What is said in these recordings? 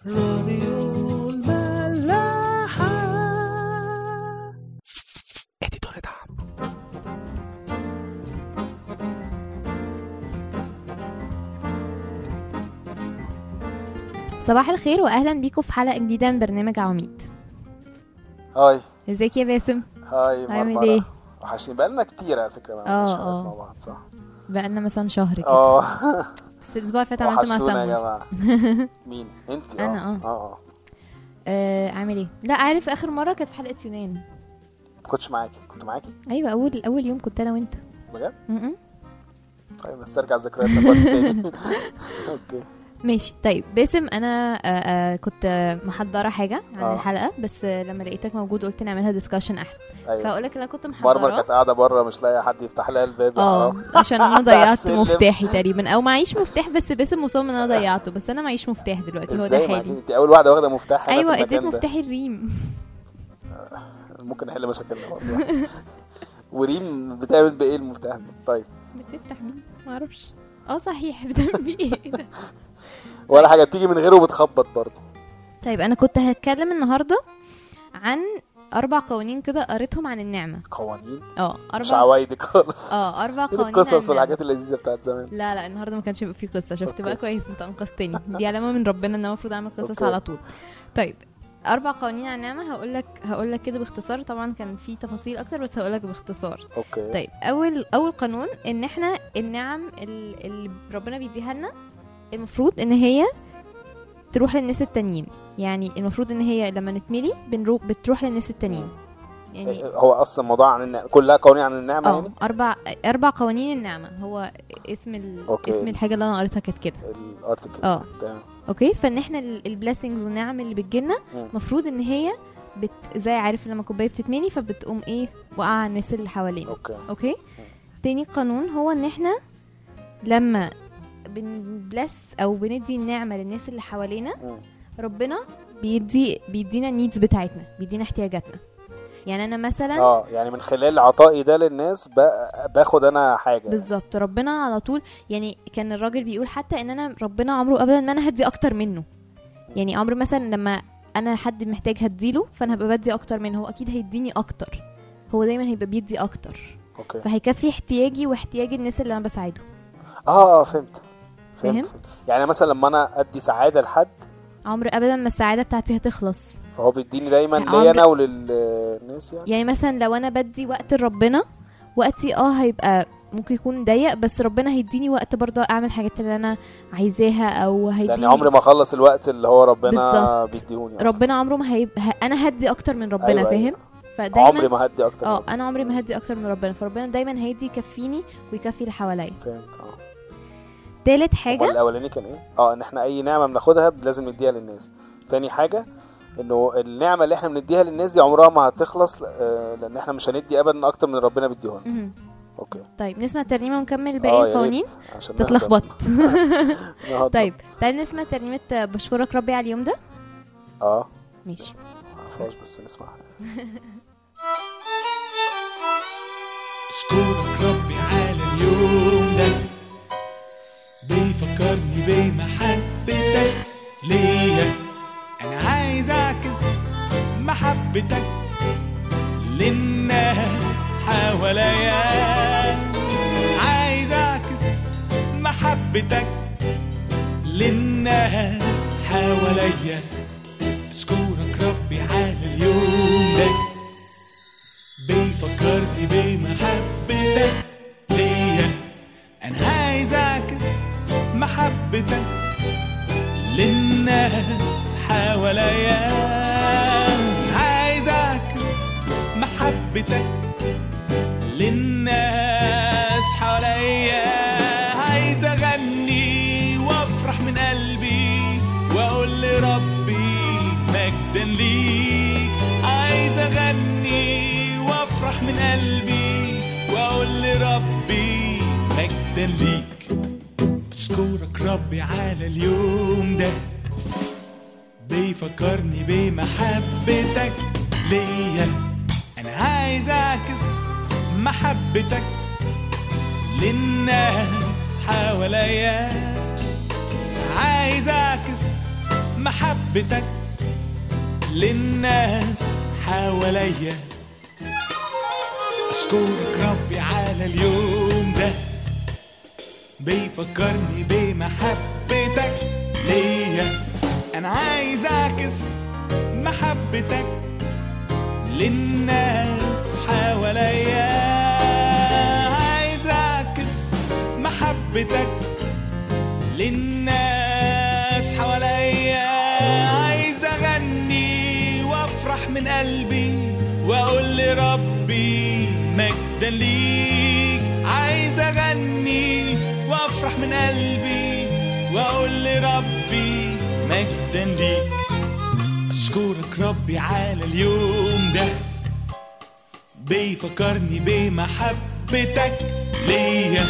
راديو الملاحة اديتور دعم صباح الخير واهلا بيكم في حلقه جديده من برنامج عواميد هاي ازيك يا باسم هاي عامل مرمرة ايه؟ وحشني بقالنا كتير على فكرة ما اه، عملناش اه. حاجات مع بعض صح بقالنا مثلا شهر كده اه بس الاسبوع اللي فات عملت مع وحشتونا يا سمر جماعة مين انت أنا، اه. اه اه آه عامل ايه لا عارف اخر مره كانت في حلقه يونان ما كنتش معاكي كنت معاكي ايوه اول اول يوم كنت انا وانت بجد م-م. طيب نسترجع ذكرياتنا في وقت تاني اوكي ماشي طيب باسم انا آه آه كنت آه، محضره حاجه عن اه. الحلقه بس آه لما لقيتك موجود قلت نعملها ديسكشن احلى ايوه فاقول لك انا كنت مرمر محضره كانت قاعدة بره مش لاقي حد يفتح لها الباب يا اه حرام. عشان انا ضيعت السلم. مفتاحي تقريبا او معيش مفتاح بس باسم مصمم ان انا ضيعته بس انا معيش مفتاح دلوقتي هو ده ازاي حالي معاكي انت اول واحدة واخدة مفتاح هنا ايوه في اديت المكان ده. مفتاحي الريم ممكن نحل مشاكلنا والله وريم بتعمل بايه المفتاح ده طيب بتفتح بيه ما اعرفش اه صحيح بتعمل بيه ايه ده ولا حاجة بتيجي من غيره وبتخبط برضه طيب انا كنت هتكلم النهارده عن اربع قوانين كده قريتهم عن النعمه قوانين اه مش اربع عوايدك خالص اه اربع ايه قوانين عن القصص النعمة. والحاجات اللذيذة بتاعت زمان لا لا النهارده ما كانش يبقى فيه قصه شفت أوكي. بقى كويس انت انقذتني دي علامه من ربنا ان انا المفروض اعمل قصص أوكي. على طول طيب اربع قوانين عن النعمه هقول لك هقول لك كده باختصار طبعا كان في تفاصيل اكتر بس هقول لك باختصار اوكي طيب اول اول قانون ان احنا النعم ال- اللي ربنا بيديها لنا المفروض ان هي تروح للناس التانيين يعني المفروض ان هي لما نتملي بنروح بتروح للناس التانيين يعني هو اصلا موضوع عن النعمة كلها قوانين عن النعمة اه يعني اربع اربع قوانين النعمه هو اسم ال... أوكي. اسم الحاجه اللي انا قريتها كانت كده الارتكل اه تمام اوكي فان احنا البلاسنجز والنعم اللي بتجيلنا مم. المفروض ان هي بت... زي عارف لما كوبايه بتتملي فبتقوم ايه وقع على الناس اللي حوالينا اوكي اوكي تاني قانون هو ان احنا لما بنبلس او بندي النعمه للناس اللي حوالينا مم. ربنا بيدي بيدينا النيدز بتاعتنا بيدينا احتياجاتنا يعني انا مثلا اه يعني من خلال عطائي ده للناس ب- باخد انا حاجة بالظبط ربنا على طول يعني كان الراجل بيقول حتى ان انا ربنا عمره ابدا ما انا هدي اكتر منه يعني عمر مثلا لما انا حد محتاج هديله فانا هبقى بدي اكتر منه هو اكيد هيديني اكتر هو دايما هيبقى بيدي اكتر اوكي فهيكفي احتياجي واحتياج الناس اللي انا بساعدهم اه اه فهمت فاهم؟ فهمت, فهمت. يعني مثلا لما انا ادي سعادة لحد عمر ابدا ما السعاده بتاعتي هتخلص فهو بيديني دايما عمر- ليا انا وللناس يعني يعني مثلا لو انا بدي وقت لربنا وقتي اه هيبقى ممكن يكون ضيق بس ربنا هيديني وقت برضه اعمل حاجات اللي انا عايزاها او هيديني يعني عمري ما اخلص الوقت اللي هو ربنا بالظبط. بيديهوني أصلاً. ربنا عمره ما هيبقى ه- انا هدي اكتر من ربنا أيوة، فاهم أيوة. فدايما عمري ما هدي اكتر اه من انا عمري ما هدي اكتر من ربنا فربنا دايما هيدي يكفيني ويكفي اللي حواليا فهمت اه تالت أمال حاجه الاولاني كان ايه اه ان احنا اي نعمه بناخدها لازم نديها للناس تاني حاجه انه النعمه اللي احنا بنديها للناس دي عمرها ما هتخلص آه، لان احنا مش هندي ابدا اكتر من ربنا بيديهولنا مهم. اوكي طيب نسمع الترنيمه ونكمل آه، باقي يا ريت، القوانين عشان نهضم. تتلخبط نهضم. طيب تعالي نسمع ترنيمه بشكرك ربي على اليوم ده اه ماشي معرفهاش بس نسمعها اشكرك ربي على اليوم ده بيفكرني بمحبتك ليا انا عايز اعكس محبتك للناس حواليا عايز اعكس محبتك للناس حواليا اشكرك ربي على اليوم ده بيفكرني بمحبتك ليا انا عايز اعكس محبتك للناس حواليا عايز اعكس محبتك للناس حواليا عايز اغني وافرح من قلبي واقول لربي مجدا ليك عايز اغني وافرح من قلبي واقول لربي مجدا ليك اشكرك ربي على اليوم ده بيفكرني بمحبتك ليا انا عايز اعكس محبتك للناس حواليا عايز اعكس محبتك للناس حواليا اشكرك ربي على اليوم ده بيفكرني بمحبتك ليا انا عايز اعكس محبتك للناس حواليا عايز اعكس محبتك للناس حواليا عايز اغني وافرح من قلبي واقول لربي مجدا ليك عايز اغني وافرح من قلبي واقول لربي مجدا ليك اشكرك ربي على اليوم ده بيفكرني بمحبتك ليا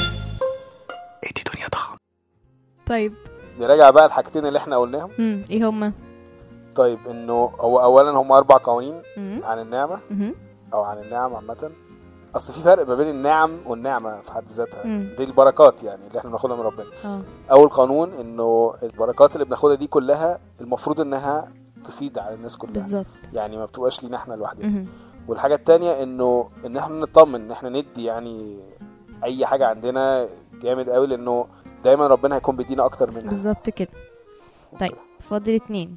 ادي دنيا طعم طيب نراجع بقى الحاجتين اللي احنا قلناهم امم ايه هما طيب انه هو اولا هم اربع قوانين امم عن النعمه امم او عن النعم عامه اصل في فرق ما بين النعم والنعمه في حد ذاتها مم. دي البركات يعني اللي احنا بناخدها من ربنا اه اول قانون انه البركات اللي بناخدها دي كلها المفروض انها تفيد على الناس كلها بالظبط يعني ما بتبقاش لينا احنا لوحدنا مهم. والحاجه التانية انه ان احنا نطمن ان احنا ندي يعني اي حاجه عندنا جامد قوي لانه دايما ربنا هيكون بيدينا اكتر منها بالظبط كده طيب فاضل اتنين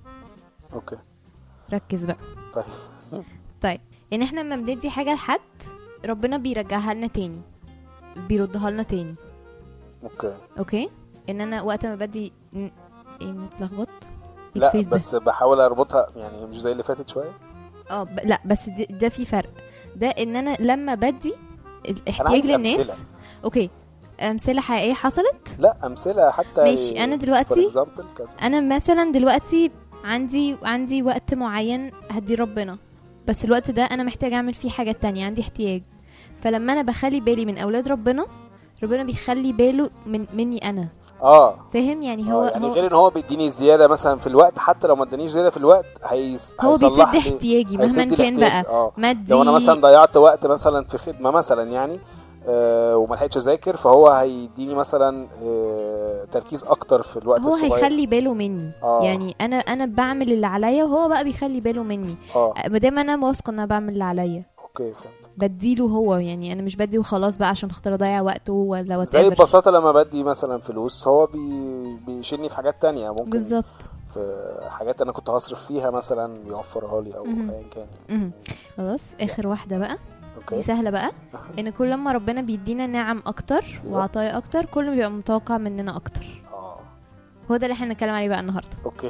اوكي ركز بقى طيب طيب ان احنا لما بندي حاجه لحد ربنا بيرجعها لنا تاني بيردها لنا تاني اوكي اوكي ان انا وقت ما بدي ن- ايه متلخبط إيه لا الفيس ده؟ بس بحاول اربطها يعني مش زي اللي فاتت شويه اه ب... لا بس ده, ده في فرق ده ان انا لما بدي انا الاحتياج عايز للناس امثله اوكي امثله حقيقيه حصلت لا امثله حتى ماشي، أنا دلوقتي- for example كذا انا مثلا دلوقتي عندي عندي وقت معين هدي ربنا بس الوقت ده انا محتاج اعمل فيه حاجة تانية عندي احتياج فلما انا بخلي بالي من اولاد ربنا ربنا بيخلي باله من مني انا اه فاهم يعني هو هو يعني هو, غير ان هو بيديني زياده مثلا في الوقت حتى لو ما ادانيش زياده في الوقت هيس... هو هيصلح بيسد لي- احتياجي مهما هيسد كان الاحتياج. بقى اه مادي لو انا مثلا ضيعت وقت مثلا في خدمه مثلا يعني آه وما لحقتش اذاكر فهو هيديني مثلا آه تركيز اكتر في الوقت هو الصغير هيخلي باله مني آه. يعني انا انا بعمل اللي عليا وهو بقى بيخلي باله مني اه ما دام انا واثقه ان انا بعمل اللي عليا اوكي فهمت بديله هو يعني انا مش بدي وخلاص بقى عشان خاطر اضيع وقته ولا زي whatever. ببساطه لما بدي مثلا فلوس هو بي... بيشيلني في حاجات تانية ممكن بالظبط في حاجات انا كنت هصرف فيها مثلا بيوفرها لي او مهم. ايا كان يعني. مهم. خلاص اخر واحده بقى دي اوكي سهله بقى ان كل ما ربنا بيدينا نعم اكتر وعطايا اكتر كل ما بيبقى متوقع مننا اكتر اه هو ده اللي احنا هنتكلم عليه بقى النهارده اوكي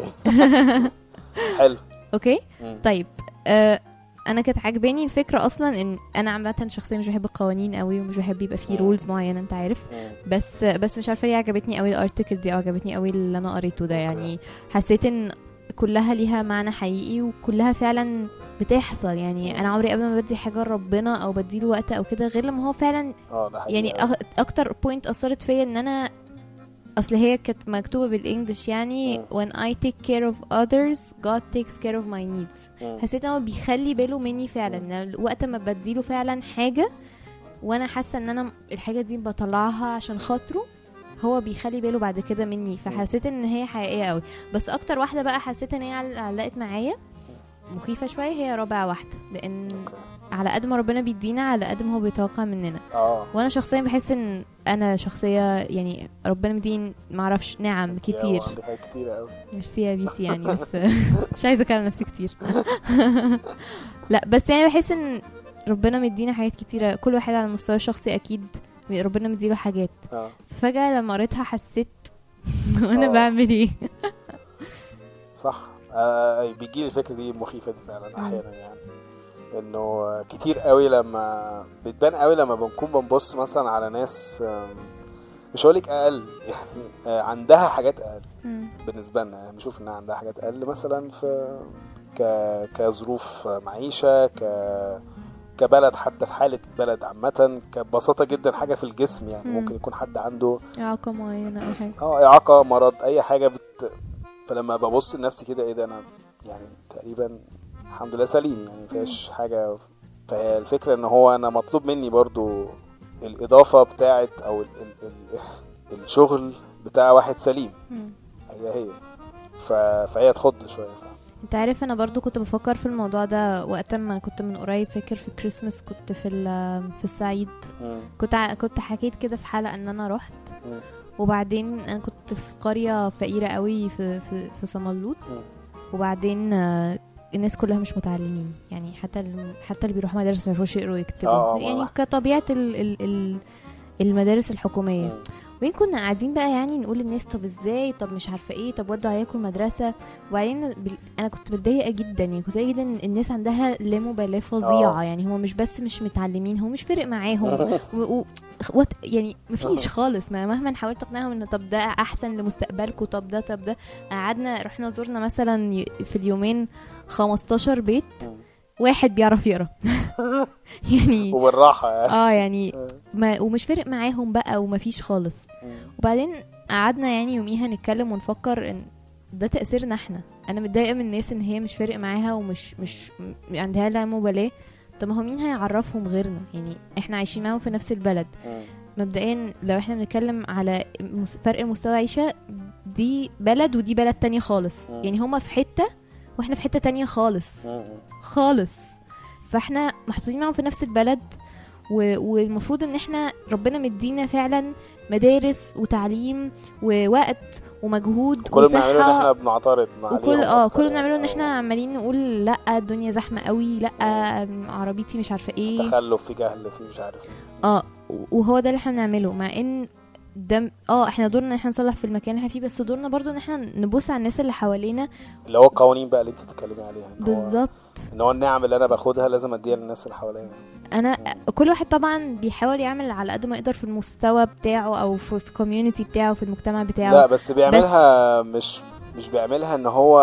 حلو اوكي مم. طيب آه انا كانت عاجباني الفكره اصلا ان انا عامه شخصيا مش بحب القوانين قوي ومش بحب يبقى فيه مم. رولز معينه انت عارف مم. بس بس مش عارفه ليه عجبتني قوي الارتكل دي او عجبتني قوي اللي انا قريته ده أوكي. يعني حسيت ان كلها ليها معنى حقيقي وكلها فعلا بتحصل يعني انا عمري قبل ما بدي حاجه لربنا او بديله وقت او كده غير لما هو فعلا اه ده حقيقي يعني أخ- اكتر بوينت اثرت فيا ان انا اصل هي كانت مكتوبه بالانجلش يعني مم. when I take care of others God takes care of my needs مم. حسيت ان هو بيخلي باله مني فعلا إن وقت ما بديله فعلا حاجه وانا حاسه ان انا الحاجه دي بطلعها عشان خاطره هو بيخلي باله بعد كده مني فحسيت ان هي حقيقيه قوي بس اكتر واحده بقى حسيت ان هي عل- علقت معايا مخيفه شويه هي رابع واحده لان اوكي على قد ما ربنا بيدينا على قد ما هو بيتوقع مننا اه وانا شخصيا بحس ان انا شخصيه يعني ربنا مدين معرفش نعم كتير عندي حاجات كتير قوي ميرسي يا بيسي يعني بس مش عايزه اكلم نفسي كتير لا بس يعني بحس ان ربنا مدينا حاجات كتيره كل واحد على المستوى الشخصي اكيد ربنا مديله حاجات اه فجاه لما قريتها حسيت وانا آه. بعمل ايه صح آه بيجي لي الفكره دي المخيفه دي فعلا مم. احيانا يعني انه كتير قوي لما بتبان قوي لما بنكون بنبص مثلا على ناس آم، مش هقولك اقل يعني آه، عندها حاجات اقل مم. بالنسبه لنا يعني بنشوف انها عندها حاجات اقل مثلا في ك كظروف معيشه ك كبلد حتى في حاله بلد عامه كبساطه جدا حاجه في الجسم يعني مم. ممكن يكون حد عنده اعاقه معينه او حاجه اه اعاقه مرض اي حاجه بت... فلما ببص لنفسي كده ايه ده انا يعني تقريبا الحمد لله سليم يعني مفيهاش حاجه فهي الفكره ان هو انا مطلوب مني برضو الاضافه بتاعت او ال... ال... ال... الشغل بتاع واحد سليم مم. هي هي ف... فهي تخض شويه ف... انت عارف انا برضو كنت بفكر في الموضوع ده وقت ما كنت من قريب فاكر في كريسمس كنت في ال- في الصعيد مم. كنت ع- كنت حكيت كده في حلقه ان انا رحت مم. وبعدين انا كنت في قريه فقيره قوي في في, في صمالوط مم. وبعدين آه، الناس كلها مش متعلمين يعني حتى الم- حتى اللي بيروحوا مدارس ما يعرفوش يقروا ويكتبوا آه، يعني والله. كطبيعه ال ال ال المدارس الحكوميه مم. وبعدين كنا قاعدين بقى يعني نقول للناس طب ازاي طب مش عارفه ايه طب ودوا عيالكم المدرسه وبعدين بال... انا كنت متضايقه جدا يعني كنت متضايقه جدا إن الناس عندها لا مبالاه فظيعه آه. يعني هم مش بس مش متعلمين هم مش فارق معاهم و... و... وات يعني مفيش خالص ما مهما حاولت اقنعهم انه طب ده احسن لمستقبلكم طب ده طب ده قعدنا رحنا زورنا مثلا ي- في اليومين 15 بيت مم. واحد بيعرف يقرا يعني وبالراحه يعني اه يعني ما ومش فارق معاهم بقى ومفيش خالص مم. وبعدين قعدنا يعني يوميها نتكلم ونفكر ان ده تأثيرنا احنا انا متضايقه من الناس ان هي مش فارق معاها ومش مش م- عندها لا مبالاه طب ما هو مين هيعرفهم غيرنا يعني احنا عايشين معاهم في نفس البلد مم. مبدئيا لو احنا بنتكلم على مس- فرق مستوى عيشه دي بلد ودي بلد تانية خالص مم. يعني هما في حته واحنا في حته تانية خالص مم. خالص فاحنا محطوطين معاهم في نفس البلد و... والمفروض ان احنا ربنا مدينا فعلا مدارس وتعليم ووقت ومجهود كل اللي بنعمله ان وصحه احنا بنعترض عليهم وكل اه أكتر كل اللي يعني. بنعمله ان احنا آه. عمالين نقول لا الدنيا زحمه قوي لا أم، عربيتي مش عارفه ايه تخلف في جهل في مش عارف إيه. اه وهو ده اللي احنا بنعمله مع ان ده اه احنا دورنا ان احنا نصلح في المكان اللي احنا فيه بس دورنا برضو ان احنا نبص على الناس اللي حوالينا اللي هو القوانين بقى اللي انت بتتكلمي عليها إن هو- بالظبط ان هو النعم اللي انا باخدها لازم اديها للناس اللي حواليا انا كل واحد طبعا بيحاول يعمل على قد ما يقدر في المستوى بتاعه او في في الكوميونتي بتاعه في المجتمع بتاعه لا بس بيعملها مش مش بيعملها ان هو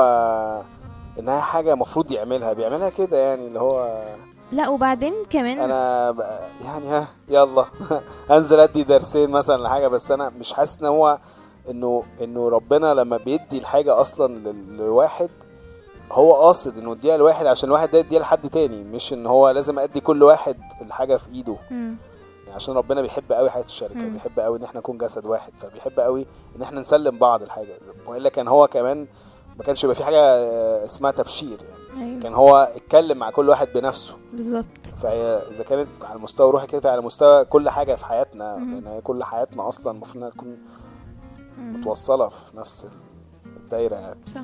انها حاجه مفروض يعملها بيعملها كده يعني اللي هو لا وبعدين كمان انا بقى يعني ها يلا انزل ادي درسين مثلا لحاجه بس انا مش حاسس ان هو انه انه ربنا لما بيدي الحاجه اصلا لل- لواحد هو قاصد انه يديها لواحد عشان الواحد ده يديها لحد تاني مش ان هو لازم ادي كل واحد الحاجه في ايده مم. يعني عشان ربنا بيحب قوي حياه الشركه مم. بيحب قوي ان احنا نكون جسد واحد فبيحب قوي ان احنا نسلم بعض الحاجه والا كان هو كمان ما كانش يبقى في حاجه آه، اسمها تبشير يعني ايوه كان هو اتكلم مع كل واحد بنفسه بالظبط فهي اذا كانت على المستوى الروحي كده فعلى مستوى كل حاجه في حياتنا مهم. لان هي كل حياتنا اصلا المفروض انها تكون مم. متوصله في نفس الدايره يعني صح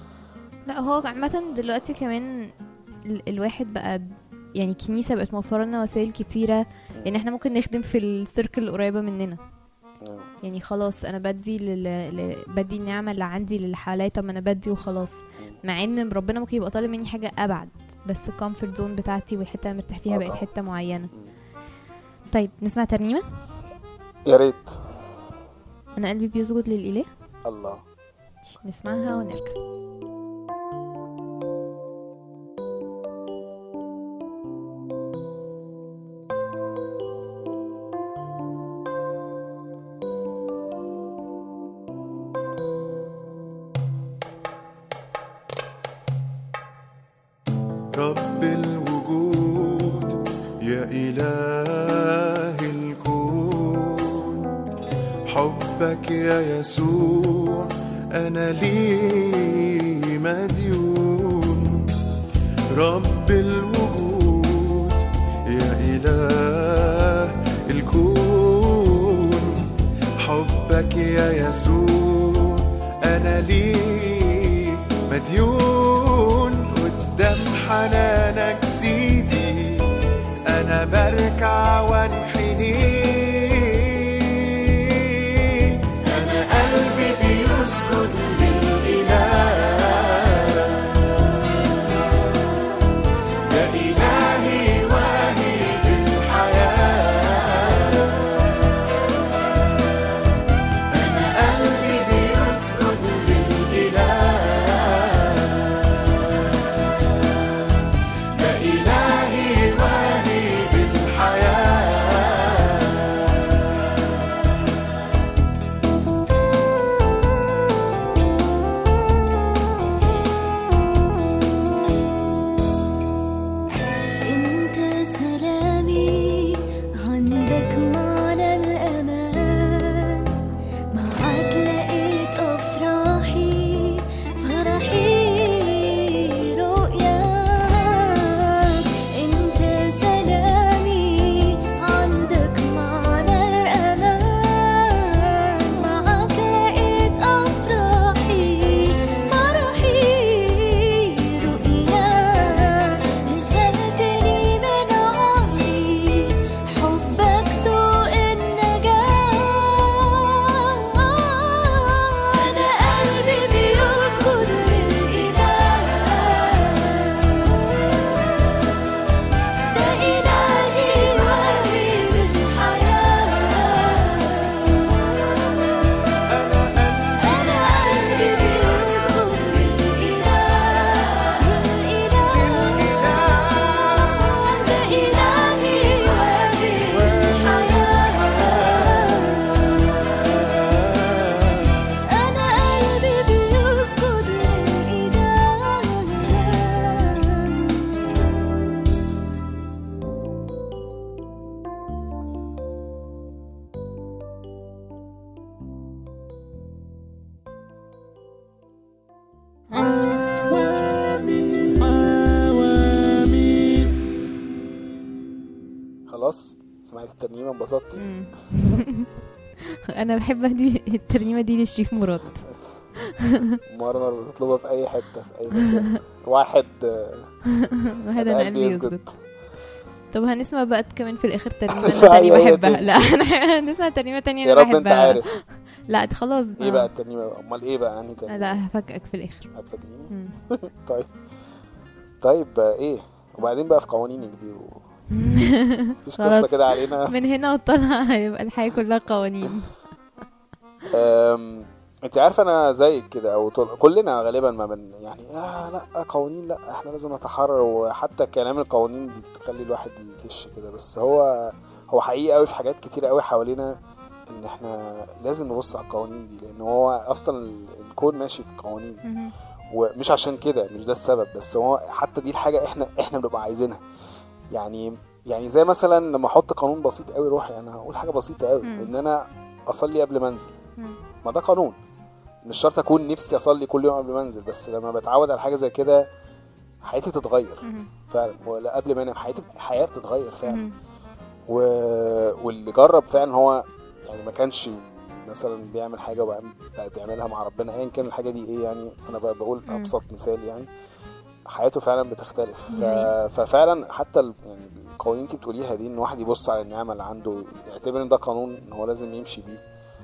لا هو عامة دلوقتي كمان ال- الواحد بقى ب- يعني الكنيسة بقت موفرة لنا وسائل كتيرة ان احنا ممكن نخدم في السيركل القريبة مننا آه. يعني خلاص انا بدي لل... ل... بدي النعمة اللي عندي للي حواليا طب ما انا بدي وخلاص مع ان ربنا ممكن يبقى طالب مني حاجة ابعد بس الكومفورت زون بتاعتي والحتة اللي مرتاح فيها آه بقت طبعا. حتة معينة مم. طيب نسمع ترنيمة يا ريت انا قلبي بيسجد للاله الله نسمعها ونرجع رب الوجود يا إله الكون حبك يا يسوع أنا لي مديون رب الوجود يا إله الكون حبك يا يسوع أنا لي مديون قدام حنانك سيدي أنا بركع وانحني أنا قلبي بيسجد للإله يا إلهي واهب الحياة أنا قلبي بيسجد للإله يا إلهي واهب الحياة خلاص سمعت الترنيمه انبسطت مم. انا بحب دي الترنيمه دي لشريف مراد مرة بتطلبها في اي حته في اي مكان واحد آه، هذا انا قلبي قلبي يسجد. يسجد طب هنسمع بقى كمان في الاخر ترنيمه اسمع انا تانية هي- هي بحبها دي. لا هنسمع ترنيمه تانية يا انا رب انت بحبها عارف لا دي خلاص ايه آه. بقى الترنيمه بقى؟ امال ايه بقى انهي ترنيمه لا هفاجئك في الاخر هتفاجئيني مم. طيب طيب آه، ايه وبعدين بقى في قوانينك دي و... مفيش قصه خلاص. كده علينا من هنا وطلع هيبقى الحياه كلها قوانين أم، انت عارفه انا زيك كده او طل... كلنا غالبا ما بن يعني آه لا قوانين لا احنا لازم نتحرر وحتى كلام القوانين بتخلي الواحد يكش كده بس هو هو حقيقي قوي في حاجات كتير قوي حوالينا ان احنا لازم نبص على القوانين دي لان هو اصلا ال- الكون ماشي بقوانين مهم. ومش عشان كده مش ده السبب بس هو حتى دي الحاجه احنا احنا بنبقى عايزينها يعني يعني زي مثلا لما احط قانون بسيط قوي روحي انا هقول حاجه بسيطه قوي مم. ان انا اصلي قبل ما انزل مم. ما ده قانون مش شرط اكون نفسي اصلي كل يوم قبل ما انزل بس لما بتعود على حاجه زي كده حياتي تتغير مهم. فعلا ولا قبل ما انام حياتي حياتي بتتغير فعلا مهم. و... واللي جرب فعلا هو يعني ما كانش مثلا بيعمل حاجه وبقى بقى بيعملها مع ربنا ايا كان الحاجه دي ايه يعني انا بقى بقول مم. ابسط مثال يعني حياته فعلا بتختلف دي ف... حقيقة. ففعلا حتى ال... يعني القوانين اللي انت بتقوليها دي ان واحد يبص على النعمه اللي عنده يعتبر ان ده قانون ان هو لازم يمشي بيه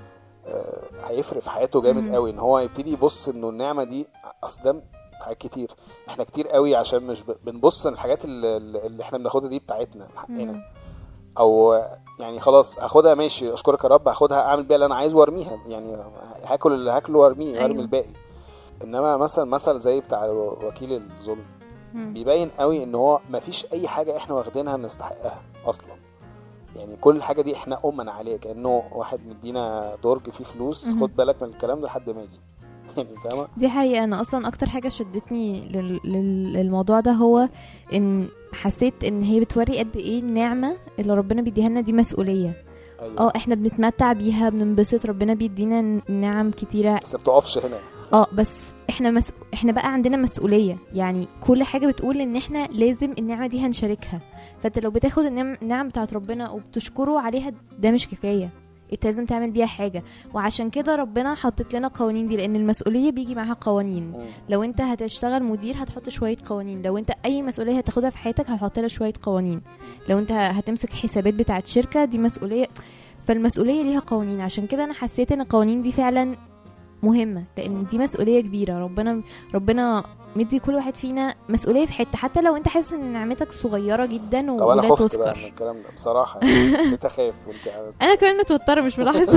آه، هيفرق في حياته جامد مم. قوي ان هو يبتدي يبص انه النعمه دي اصل ده في حاجات كتير احنا كتير قوي عشان مش ب... بنبص ان الحاجات اللي, اللي احنا بناخدها دي بتاعتنا حقنا مم. او يعني خلاص هاخدها ماشي اشكرك يا رب هاخدها اعمل بيها اللي انا عايزه وارميها يعني هاكل اللي هاكله وارميه وارمي أيوة. الباقي انما مثلا مثل زي بتاع وكيل الظلم مم. بيبين قوي ان هو مفيش اي حاجه احنا واخدينها نستحقها اصلا يعني كل حاجه دي احنا امنا عليها كانه واحد مدينا درج فيه فلوس مهم. خد بالك من الكلام ده لحد ما يجي يعني فاهمه دي حقيقة أنا أصلا أكتر حاجة شدتني لل... لل... للموضوع ده هو إن حسيت إن هي بتوري قد إيه النعمة اللي ربنا بيديها لنا دي مسؤولية ايوه اه احنا بنتمتع بيها بننبسط ربنا بيدينا نعم كتيرة بس ما بتقفش هنا اه بس احنا مس... احنا بقى عندنا مسؤولية يعني كل حاجة بتقول ان احنا لازم النعمة دي هنشاركها فانت لو بتاخد النعم... النعم بتاعت ربنا وبتشكره عليها ده مش كفاية انت لازم تعمل بيها حاجة وعشان كده ربنا حطت لنا قوانين دي لان المسؤولية بيجي معاها قوانين مم. لو انت هتشتغل مدير هتحط شوية قوانين لو انت اي مسؤولية هتاخدها في حياتك هتحط لها شوية قوانين لو انت هتمسك حسابات بتاعت شركة دي مسؤولية فالمسؤولية ليها قوانين عشان كده انا حسيت ان القوانين دي فعلا مهمة لان دي مسؤولية كبيرة ربنا ربنا مدي كل واحد فينا مسؤولية في حتة حتى لو انت حاسس ان نعمتك صغيرة جدا طب انا ولا خفت بقى من تذكر الكلام ده بصراحه يعني بقيت اخاف وانت عارف. انا كمان متوترة مش ملاحظة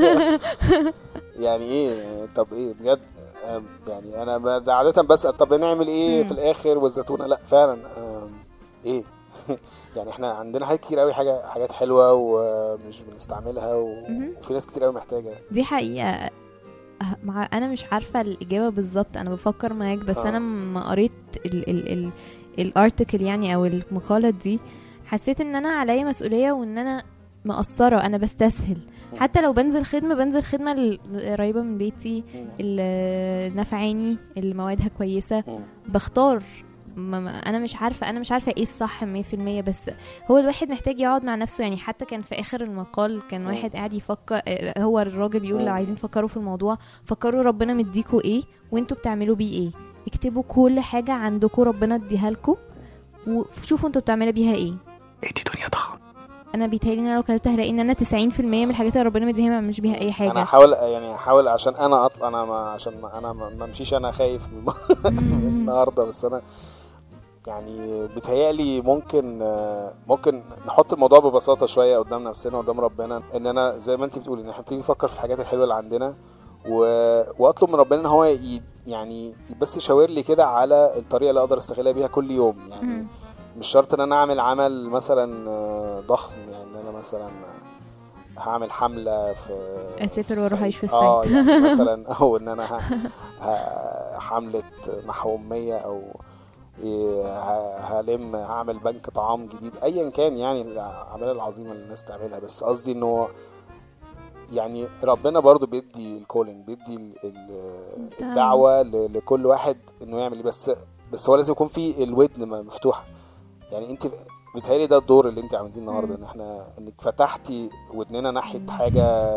يعني ايه طب ايه بجد آم، يعني انا ب- ده عاده بسال طب نعمل ايه مم. في الاخر والزيتونه لا فعلا آم، ايه يعني احنا عندنا حاجات كتير قوي حاجه حاجات حلوه ومش بنستعملها و- مهم. وفي ناس كتير قوي محتاجه دي حقيقة أه، مع انا مش عارفة الاجابة بالظبط انا بفكر معاك بس آه. انا ما قريت ال ال ال الارتكل يعني او المقالة دي حسيت ان انا عليا مسؤولية وان انا مقصرة انا بستسهل مم. حتى لو بنزل خدمة بنزل خدمة القريبة من بيتي مم. اللي نفعاني اللي موادها كويسة مم. بختار ما ما- انا مش عارفه انا مش عارفه ايه الصح 100% بس هو الواحد محتاج يقعد مع نفسه يعني حتى كان في اخر المقال كان مم. واحد قاعد يفكر آه، هو الراجل بيقول مم. لو عايزين تفكروا في الموضوع فكروا ربنا مديكوا ايه وانتوا بتعملوا بيه ايه اكتبوا كل حاجه عندكم ربنا اديها لكم وشوفوا انتوا بتعملوا بيها ايه ادي دنيا ضخم انا بيتهيألي ان انا لو كتبت هلاقي ان انا 90% من الحاجات اللي ربنا مديها ما بعملش بيها اي انا حاجه هحاول يعني هحاول عشان انا اطلع انا ما عشان ما انا ما ما امشيش انا خايف من مم. النهارده بس انا يعني بيتهيألي ممكن آه، ممكن نحط الموضوع ببساطه شويه قدام نفسنا قدام ربنا ان انا زي ما انت بتقولي ان احنا نبتدي نفكر في الحاجات الحلوه اللي عندنا و... واطلب من ربنا ان هو ي... يعني بس يشاور لي كده على الطريقه اللي اقدر استغلها بيها كل يوم يعني مم. مش شرط ان انا اعمل عمل مثلا آه، ضخم يعني ان انا مثلا هعمل حمله في أسافر في وأروح أعيش في اه الصعيد. يعني مثلا او ان انا ه... ه... حمله محو اميه او إيه، ه- هلم هعمل بنك طعام جديد ايا كان يعني الاعمال العظيمه اللي الناس تعملها بس قصدي انه يعني ربنا برضو بيدي الكولينج بيدي ال- ال- ده- الدعوه ل- لكل واحد انه يعمل ايه بس بس هو لازم يكون في الودن م- مفتوحه يعني انت بيتهيألي ده الدور اللي انت عملتيه النهارده مم. ان احنا انك فتحتي ودننا ناحيه حاجه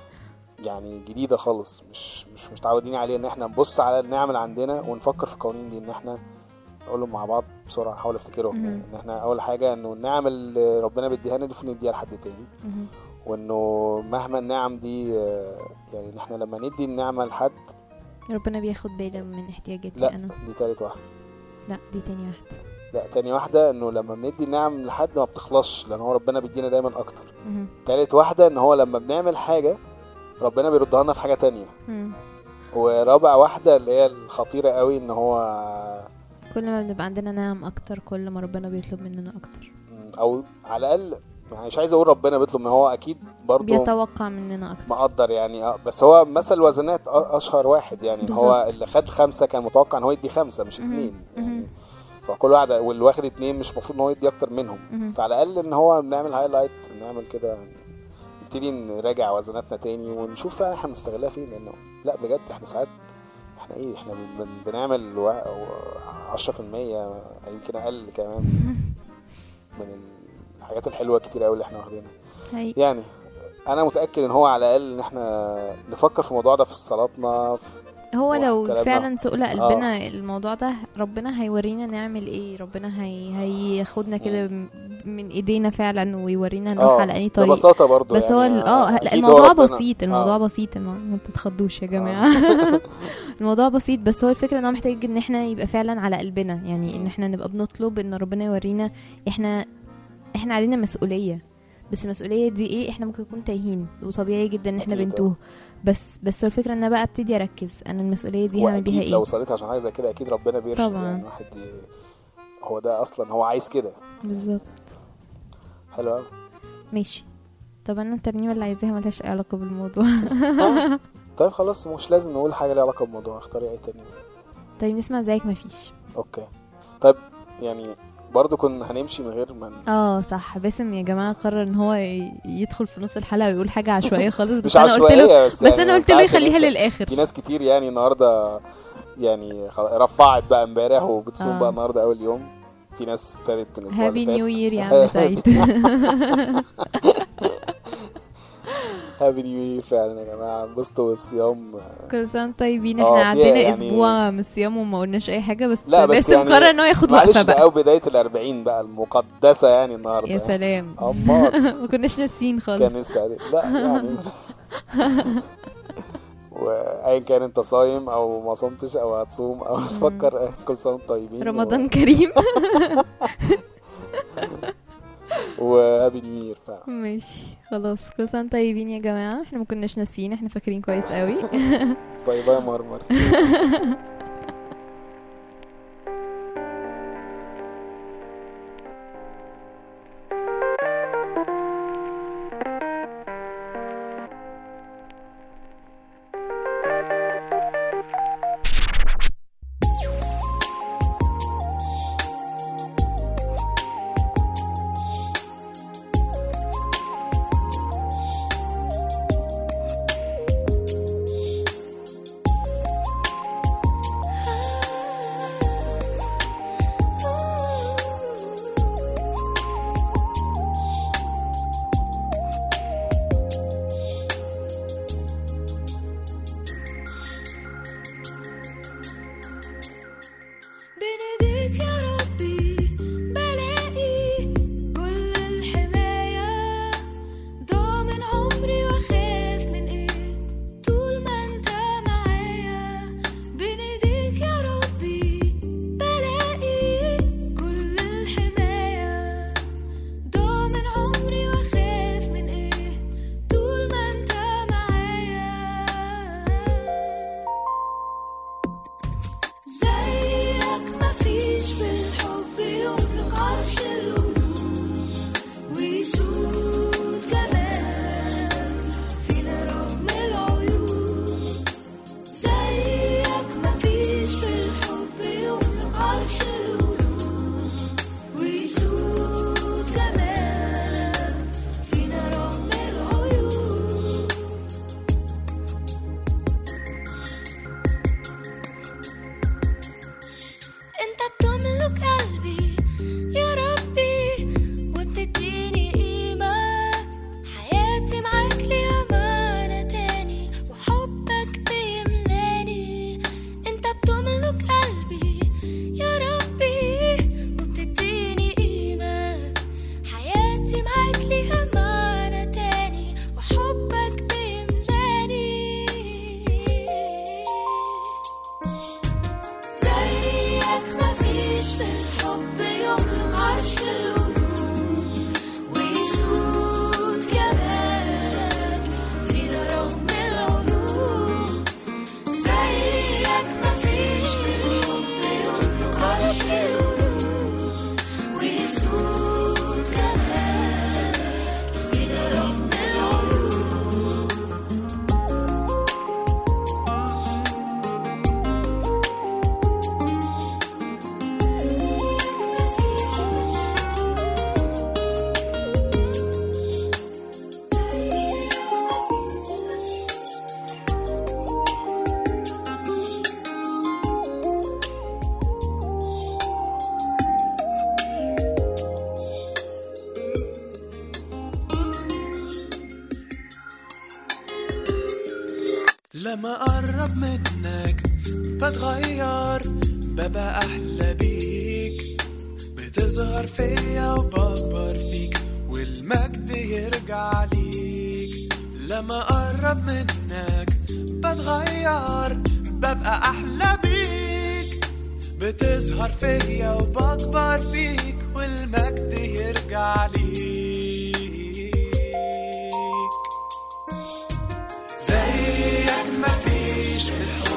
يعني جديده خالص مش مش متعودين عليه ان احنا نبص على النعم اللي عندنا ونفكر في القوانين دي ان احنا نقولهم مع بعض بسرعه نحاول افتكرهم مم. يعني ان احنا اول حاجه انه النعم اللي ربنا بيديها لنا دي المفروض نديها لحد تاني مهم. وانه مهما النعم دي آه، يعني ان احنا لما ندي النعمه لحد ربنا بياخد باله من احتياجاتي لا انا دي تالت واحده لا دي تاني واحده لا تاني واحده انه لما بندي النعم لحد ما بتخلصش لان هو ربنا بيدينا دايما اكتر مهم. تالت واحدة ان هو لما بنعمل حاجة ربنا بيردها لنا في حاجة تانية مم. ورابع واحدة اللي هي الخطيرة قوي ان هو كل ما بنبقى عندنا نعم اكتر كل ما ربنا بيطلب مننا اكتر او على الاقل يعني مش عايز اقول ربنا بيطلب ان هو اكيد برضه بيتوقع مننا اكتر مقدر يعني آه، بس هو مثل الوزنات أ- اشهر واحد يعني إن هو بالظبط. اللي خد خمسة كان متوقع ان هو يدي خمسة مش مهم. اتنين يعني مهم. فكل واحد واللي واخد اتنين مش المفروض ان هو يدي اكتر منهم مهم. فعلى الاقل ان هو بنعمل هايلايت نعمل كده نبتدي نراجع وزناتنا تاني ونشوف فعلا احنا بنستغلها فين لانه لا بجد احنا ساعات احنا ايه احنا بن- بن- بنعمل وا- و- 10% يمكن اقل كمان من الحاجات الحلوه كتير قوي اللي احنا واخدينها هي يعني انا متاكد ان هو على الاقل ان احنا نفكر في الموضوع ده في صلاتنا في هو لو وكلامنا. فعلا سئل قلبنا الموضوع ده ربنا هيورينا نعمل ايه ربنا هي هياخدنا كده م- من ايدينا فعلا ويورينا نروح اه على اي طريق ببساطه برضو بس هو يعني ال- اه لا أكيد هو الموضوع ربنا- بسيط الموضوع آه. بسيط المو... ما تتخضوش يا جماعه الموضوع بسيط بس هو الفكره ان هو محتاج ان احنا يبقى فعلا على قلبنا يعني ان مم. احنا نبقى بنطلب ان ربنا يورينا احنا احنا علينا مسؤوليه بس المسؤوليه دي ايه احنا ممكن نكون تايهين وطبيعي جدا ان احنا أكيد، بنتوه بس بس هو الفكره ان انا بقى ابتدي اركز انا المسؤوليه دي هعمل بيها واكيد ايه لو صليت عشان حاجه زي كده اكيد ربنا بيرشد طبعاً. يعني الواحد ي... هو ده اصلا هو عايز كده بالظبط حلو قوي ماشي طب انا الترنيمه اللي عايزاها ملهاش أي علاقه بالموضوع طيب خلاص مش لازم نقول حاجه ليها علاقه بالموضوع اختاري اي تاني طيب نسمع زيك مفيش اوكي طيب يعني برضو كنا هنمشي من غير ما ن- اه صح باسم يا جماعه قرر ان هو ي- يدخل في نص الحلقه ويقول حاجه عشوائيه خالص بس مش انا قلت له عشوائيه بس بس يعني انا ما قلت له ينفعش يخليها ننسى. للاخر في ناس كتير يعني النهارده يعني خلاص رفعت بقى امبارح وبتصوم آه. بقى النهارده اول يوم في ناس ابتدت من الاسبوع هابي اللي نيو فات. يير يا عم سعيد هابي نيو يير فعلا يا جماعه انبسطوا بالصيام كل سنه وانتم طيبين آه، احنا في عدينا يعني- اسبوع من الصيام وما قلناش اي حاجه بس لا، بس باسم يعني قرر ان هو ياخد معلش وقفه ده بقى قوي بدايه الأربعين بقى المقدسه يعني النهارده يا سلام امال ما كناش ناسيين خالص كان استعداد لا يعني وايا كان انت صايم او ما صمتش او هتصوم او تفكر كل سنه وانتم طيبين رمضان كريم وهابي نيو يير فعلا ماشي خلاص كل سنه وانتم طيبين يا جماعه احنا ما كناش ناسيين احنا فاكرين كويس قوي باي باي مرمر بنديك يا ربي بلاقي كل الحماية ضامن عمري واخاف من ايه طول ما انت معايا بنديك يا ربي بلاقي كل الحماية ضامن عمري واخاف من ايه طول ما انت معايا زيك مفيش في لما أقرب منك بتغير ببقى أحلى بيك بتظهر فيا وبكبر فيك والمجد يرجع ليك لما أقرب منك بتغير ببقى أحلى بيك بتظهر فيا وبكبر فيك والمجد يرجع ليك زيك مفيش في الحب